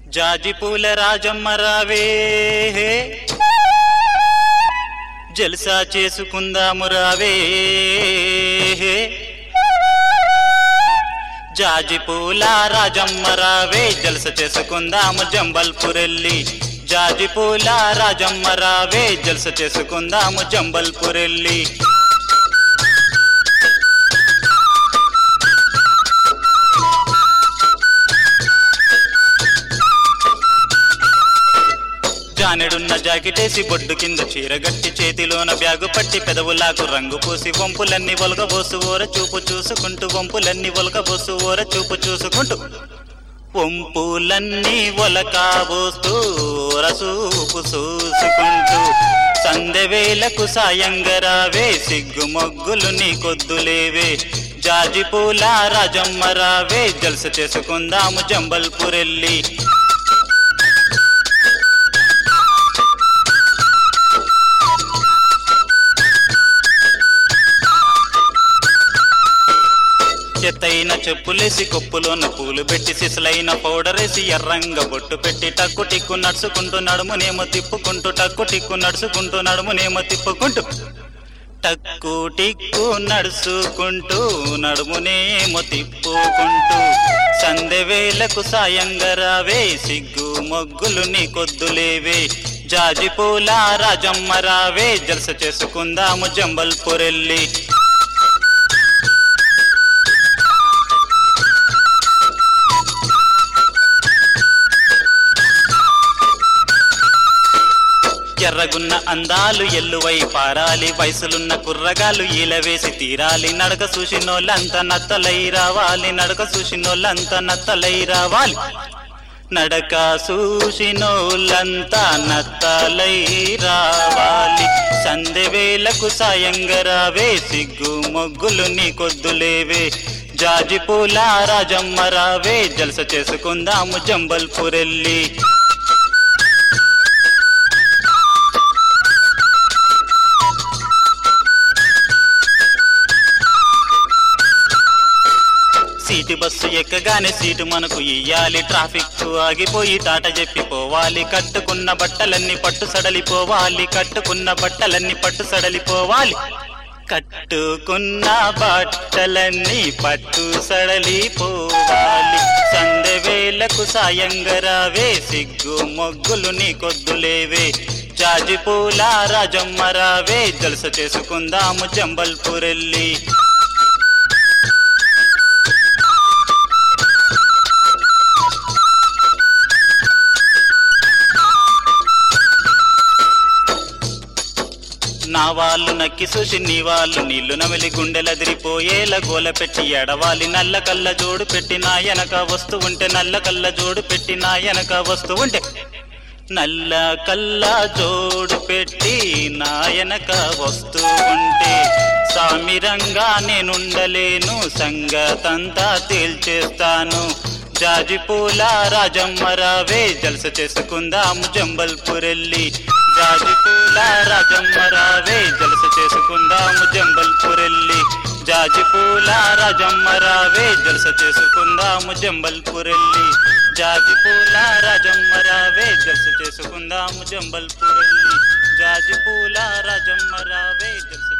జాజి పూల రాజమ్మ రావే జల్సా చేసుకుందాము రావే జాజి పూల రాజమ్మ రావే జలస చేసుకుందాము జంబల్పురెల్లి జాజి పూల రాజమ్మ రావే జలస చేసుకుందాము జంబల్పురెల్లి జానెడున్న జాకెటేసి బొడ్డు కింద చీరగట్టి చేతిలోన బ్యాగు పట్టి పెదవులాకు రంగు పూసి వంపులన్నీ ఒలగబోసు ఓర చూపు చూసుకుంటూ వంపులన్నీ ఒలగబోసు ఓర చూపు చూసుకుంటూ వంపులన్నీ ఒలకాబోస్తూ రసూపు చూసుకుంటూ సందెవేలకు సాయంగరావే సిగ్గు మొగ్గులు నీ కొద్దులేవే జాజి పూల రాజమ్మ రావే జల్స చేసుకుందాము జంబల్పురెల్లి చెత్తైన చెప్పులేసి కొప్పులోన పూలు పెట్టి సిసలైన పౌడరేసి ఎర్రంగ బొట్టు పెట్టి టక్కు టిక్కు నడుచుకుంటూ నడుమునేమో తిప్పుకుంటూ టక్కు టిక్కు నడుచుకుంటూ నడుమునేమో తిప్పుకుంటూ టక్కు టిక్కు నడుచుకుంటూ నడుమునేమో తిప్పుకుంటూ సందెవేలకు సాయంగా రావే సిగ్గు మొగ్గులు నీ కొద్దులేవే జాజి పూల రాజమ్మ రావే జలస చేసుకుందాము జంబల్పురెల్లి ఎర్రగున్న అందాలు ఎల్లువై పారాలి వయసులున్న కుర్రగాలు ఈలవేసి తీరాలి నడక చూసినోళ్ళంతా నత్తలై రావాలి నడక చూసినోళ్ళంతా నత్తలై రావాలి నడక చూసినోళ్ళంతా నత్తలై రావాలి సందెవేలకు సాయంగా రావే సిగ్గు మొగ్గులు నీ కొద్దులేవే జాజి పూల రాజమ్మ రావే జలస చేసుకుందాము జంబల్పురెల్లి సీటు బస్సు ఎక్కగానే సీటు మనకు ఇయ్యాలి ట్రాఫిక్ ఆగిపోయి టాట చెప్పి పోవాలి కట్టుకున్న బట్టలన్నీ పట్టు సడలిపోవాలి కట్టుకున్న బట్టలన్నీ పట్టు సడలిపోవాలి కట్టుకున్న బట్టలన్నీ పట్టు సడలిపోవాలి సందెవేలకు సాయంగా రావే సిగ్గు మొగ్గులు నీ కొద్దులేవే జాజి పూల రాజమ్మ రావే జలస చేసుకుందాము జంబల్పురెల్లి నా వాళ్ళు నక్కి చూసి నీ వాళ్ళు నీళ్లు నమిలి గుండెలదిరిపోయేలా గోల పెట్టి ఎడవాలి నల్ల కళ్ళ జోడు పెట్టి నా వెనక వస్తూ ఉంటే నల్ల కళ్ళ జోడు పెట్టి నా వెనక వస్తూ ఉంటే నల్ల కళ్ళ జోడు పెట్టి నా వెనక వస్తూ ఉంటే సామిరంగా నేనుండలేను సంగతంతా తేల్చేస్తాను జాజి పూల రాజమ్మ రావే జలస చేసుకుందాము జంబల్పురెల్లి జాజి పూల రాజమ్మ రావే జలస చేసుకుందాము జంబల్పురెల్లి జాజి పూల రాజమ్మ రావే జలస చేసుకుందాము జంబల్పురెల్లి జాజి పూల రాజమ్మ రావే జలస చేసుకుందాము జంబల్పురెల్లి జాజి పూల రాజమ్మ రావే జలస